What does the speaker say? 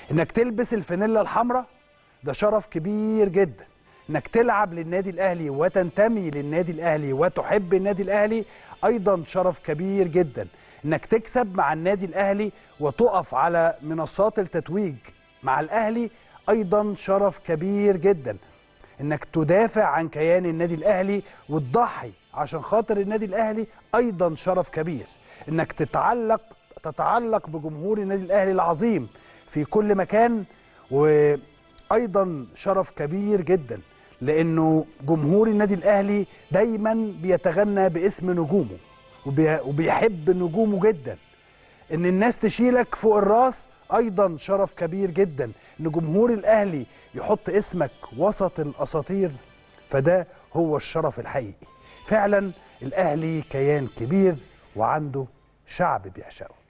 انك تلبس الفانيلا الحمراء ده شرف كبير جدا انك تلعب للنادي الاهلي وتنتمي للنادي الاهلي وتحب النادي الاهلي ايضا شرف كبير جدا انك تكسب مع النادي الاهلي وتقف على منصات التتويج مع الاهلي ايضا شرف كبير جدا انك تدافع عن كيان النادي الاهلي وتضحي عشان خاطر النادي الاهلي ايضا شرف كبير انك تتعلق تتعلق بجمهور النادي الاهلي العظيم في كل مكان وايضا شرف كبير جدا لانه جمهور النادي الاهلي دايما بيتغنى باسم نجومه وبي- وبيحب نجومه جدا ان الناس تشيلك فوق الراس ايضا شرف كبير جدا ان جمهور الاهلي يحط اسمك وسط الاساطير فده هو الشرف الحقيقي فعلا الاهلي كيان كبير وعنده شعب بيعشقه